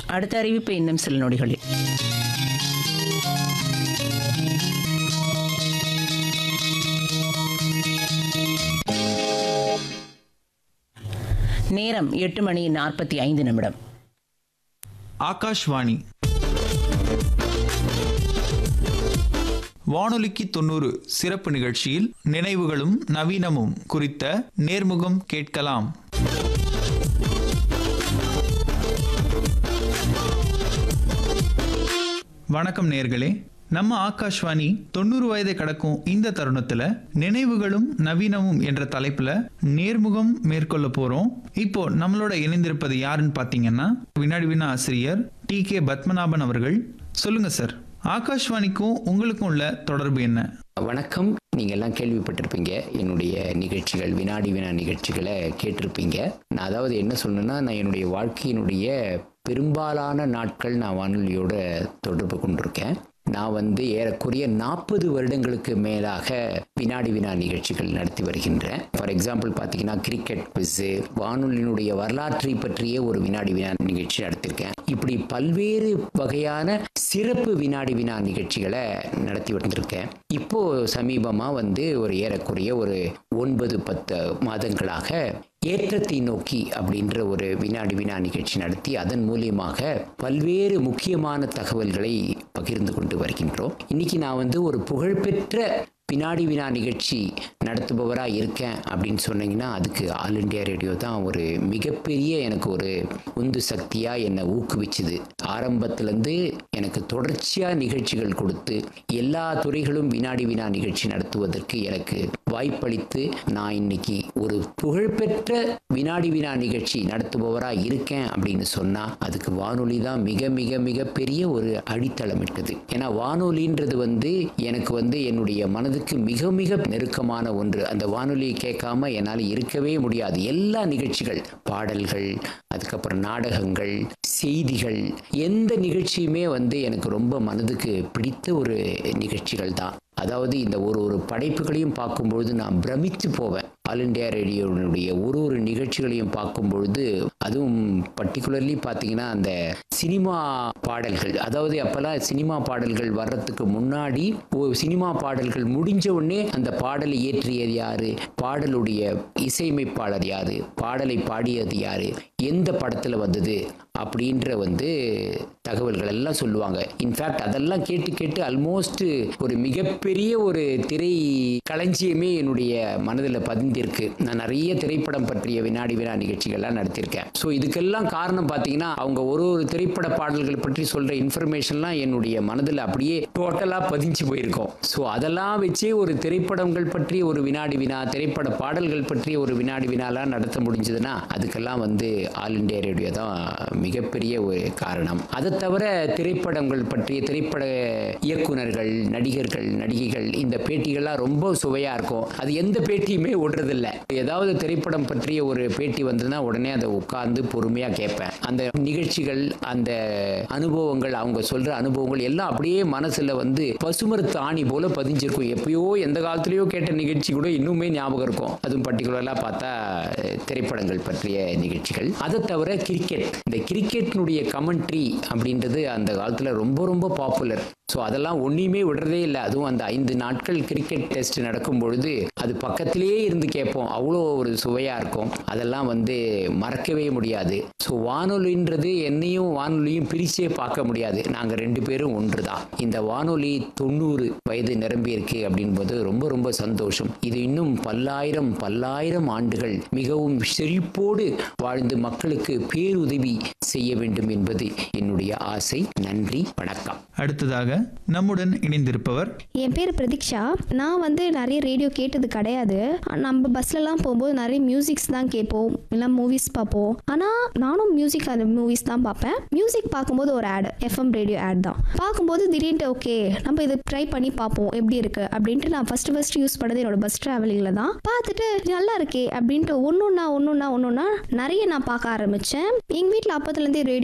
அடுத்த அறிவிப்பு இன்னும் சில நொடிகளில் நேரம் எட்டு மணி நாற்பத்தி ஐந்து நிமிடம் ஆகாஷ்வாணி வானொலிக்கு தொண்ணூறு சிறப்பு நிகழ்ச்சியில் நினைவுகளும் நவீனமும் குறித்த நேர்முகம் கேட்கலாம் வணக்கம் நேர்களே நம்ம ஆகாஷ்வாணி தொண்ணூறு வயதை கடக்கும் இந்த தருணத்துல நினைவுகளும் நவீனமும் என்ற தலைப்புல நேர்முகம் மேற்கொள்ள போறோம் இப்போ நம்மளோட இணைந்திருப்பது யாருன்னு பாத்தீங்கன்னா வினாடி வினா ஆசிரியர் டி கே பத்மநாபன் அவர்கள் சொல்லுங்க சார் ஆகாஷ்வாணிக்கும் உங்களுக்கும் உள்ள தொடர்பு என்ன வணக்கம் நீங்க எல்லாம் கேள்விப்பட்டிருப்பீங்க என்னுடைய நிகழ்ச்சிகள் வினாடி வினா நிகழ்ச்சிகளை கேட்டிருப்பீங்க நான் அதாவது என்ன சொல்லணும்னா நான் என்னுடைய வாழ்க்கையினுடைய பெரும்பாலான நாட்கள் நான் வானொலியோட தொடர்பு கொண்டிருக்கேன் நான் வந்து ஏறக்குறைய நாற்பது வருடங்களுக்கு மேலாக வினாடி வினா நிகழ்ச்சிகள் நடத்தி வருகின்றேன் ஃபார் எக்ஸாம்பிள் பார்த்தீங்கன்னா கிரிக்கெட் குவிஸு வானொலியினுடைய வரலாற்றை பற்றிய ஒரு வினாடி வினா நிகழ்ச்சி நடத்திருக்கேன் இப்படி பல்வேறு வகையான சிறப்பு வினாடி வினா நிகழ்ச்சிகளை நடத்தி வந்திருக்கேன் இப்போ சமீபமா வந்து ஒரு ஏறக்குறைய ஒரு ஒன்பது பத்து மாதங்களாக ஏற்றத்தை நோக்கி அப்படின்ற ஒரு வினாடி வினா நிகழ்ச்சி நடத்தி அதன் மூலியமாக பல்வேறு முக்கியமான தகவல்களை பகிர்ந்து கொண்டு வருகின்றோம் இன்னைக்கு நான் வந்து ஒரு புகழ்பெற்ற வினாடி வினா நிகழ்ச்சி நடத்துபவராக இருக்கேன் அப்படின்னு சொன்னீங்கன்னா அதுக்கு ஆல் இண்டியா ரேடியோ தான் ஒரு மிகப்பெரிய எனக்கு ஒரு உந்து சக்தியாக என்னை ஊக்குவிச்சுது ஆரம்பத்திலேருந்து எனக்கு தொடர்ச்சியாக நிகழ்ச்சிகள் கொடுத்து எல்லா துறைகளும் வினாடி வினா நிகழ்ச்சி நடத்துவதற்கு எனக்கு வாய்ப்பளித்து நான் இன்னைக்கு ஒரு புகழ்பெற்ற வினாடி வினா நிகழ்ச்சி நடத்துபவராக இருக்கேன் அப்படின்னு சொன்னால் அதுக்கு வானொலி தான் மிக மிக மிக பெரிய ஒரு அடித்தளமிட்டது ஏன்னா வானொலின்றது வந்து எனக்கு வந்து என்னுடைய மனதுக்கு மிக மிக நெருக்கமான ஒன்று அந்த வானொலியை கேட்காம என்னால் இருக்கவே முடியாது எல்லா நிகழ்ச்சிகள் பாடல்கள் அதுக்கப்புறம் நாடகங்கள் செய்திகள் எந்த நிகழ்ச்சியுமே வந்து எனக்கு ரொம்ப மனதுக்கு பிடித்த ஒரு நிகழ்ச்சிகள் தான் அதாவது இந்த ஒரு ஒரு படைப்புகளையும் பார்க்கும்பொழுது நான் பிரமித்து போவேன் ஆல் இண்டியா ரேடியோனுடைய ஒரு ஒரு நிகழ்ச்சிகளையும் பார்க்கும்பொழுது அதுவும் பர்டிகுலர்லி பார்த்தீங்கன்னா அந்த சினிமா பாடல்கள் அதாவது அப்போல்லாம் சினிமா பாடல்கள் வர்றதுக்கு முன்னாடி ஒரு சினிமா பாடல்கள் முடிஞ்ச உடனே அந்த பாடலை இயற்றியது யாரு பாடலுடைய இசையமைப்பாளர் யாரு பாடலை பாடியது யாரு எந்த படத்தில் வந்தது அப்படின்ற வந்து தகவல்கள் எல்லாம் சொல்லுவாங்க இன்ஃபேக்ட் அதெல்லாம் கேட்டு கேட்டு ஆல்மோஸ்ட் ஒரு மிகப்பெரிய ஒரு திரை களஞ்சியமே என்னுடைய மனதில் பதிந்திருக்கு நான் நிறைய திரைப்படம் பற்றிய வினாடி வினா நிகழ்ச்சிகள்லாம் நடத்தியிருக்கேன் ஸோ இதுக்கெல்லாம் காரணம் பார்த்தீங்கன்னா அவங்க ஒரு ஒரு திரைப்பட பாடல்கள் பற்றி சொல்கிற இன்ஃபர்மேஷன்லாம் என்னுடைய மனதில் அப்படியே டோட்டலாக பதிஞ்சு போயிருக்கோம் ஸோ அதெல்லாம் வச்சே ஒரு திரைப்படங்கள் பற்றிய ஒரு வினாடி வினா திரைப்பட பாடல்கள் பற்றிய ஒரு வினாடி வினாலாம் நடத்த முடிஞ்சதுன்னா அதுக்கெல்லாம் வந்து ஆல் இண்டியா ரேடியோ தான் மிகப்பெரிய ஒரு காரணம் அதை தவிர திரைப்படங்கள் பற்றிய திரைப்பட இயக்குனர்கள் நடிகர்கள் நடிகைகள் இந்த பேட்டிகள்லாம் ரொம்ப சுவையா இருக்கும் அது எந்த பேட்டியுமே விடுறதில்ல ஏதாவது திரைப்படம் பற்றிய ஒரு பேட்டி வந்ததுன்னா உடனே அதை உட்கார்ந்து பொறுமையா கேட்பேன் அந்த நிகழ்ச்சிகள் அந்த அனுபவங்கள் அவங்க சொல்ற அனுபவங்கள் எல்லாம் அப்படியே மனசுல வந்து பசுமரத்து ஆணி போல பதிஞ்சிருக்கும் எப்பயோ எந்த காலத்திலயோ கேட்ட நிகழ்ச்சி கூட இன்னுமே ஞாபகம் இருக்கும் அதுவும் பர்டிகுலரா பார்த்தா அஹ், திரைப்படங்கள் பற்றிய நிகழ்ச்சிகள் அதை தவிர கிரிக்கெட் இந்த கிரிக்கெட்னுடைய கமெண்ட்ரி அப்படின்றது அந்த காலத்துல ரொம்ப ரொம்ப பாப்புலர் ஸோ அதெல்லாம் ஒன்றையுமே விடுறதே இல்லை அதுவும் அந்த ஐந்து நாட்கள் கிரிக்கெட் டெஸ்ட் நடக்கும் பொழுது அது பக்கத்திலேயே இருந்து கேட்போம் அவ்வளோ ஒரு சுவையாக இருக்கும் அதெல்லாம் வந்து மறக்கவே முடியாது ஸோ வானொலின்றது என்னையும் வானொலியும் பிரிச்சே பார்க்க முடியாது நாங்கள் ரெண்டு பேரும் ஒன்று தான் இந்த வானொலி தொண்ணூறு வயது நிரம்பியிருக்கு அப்படின்போது ரொம்ப ரொம்ப சந்தோஷம் இது இன்னும் பல்லாயிரம் பல்லாயிரம் ஆண்டுகள் மிகவும் செழிப்போடு வாழ்ந்து மக்களுக்கு பேருதவி செய்ய வேண்டும் என்பது என்னுடைய ஆசை நன்றி வணக்கம் அடுத்ததாக நம்முடன் இணைந்திருப்பவர் என் பேர் பிரதீக்ஷா நான் வந்து நிறைய ரேடியோ கேட்டது கிடையாது நம்ம பஸ்லலாம் போகும்போது நிறைய மியூசிக்ஸ் தான் கேட்போம் இல்லை மூவிஸ் பார்ப்போம் ஆனால் நானும் மியூசிக் அந்த மூவிஸ் தான் பார்ப்பேன் மியூசிக் பார்க்கும்போது ஒரு ஆட் எஃப்எம் ரேடியோ ஆட் தான் பார்க்கும்போது திடீர்னு ஓகே நம்ம இதை ட்ரை பண்ணி பார்ப்போம் எப்படி இருக்கு அப்படின்ட்டு நான் ஃபர்ஸ்ட் ஃபர்ஸ்ட் யூஸ் பண்ணது என்னோட பஸ் ட்ராவலிங்கில் தான் பார்த்துட்டு நல்லா இருக்கே அப்படின்ட்டு ஒன்றுன்னா ஒன்றுன்னா ஒன்றுன்னா நிறைய நான் பார்க்க ஆரம்பித்தேன் எங்கள் வீட்டில் அப்போத்துலேருந்தே ரேடியோ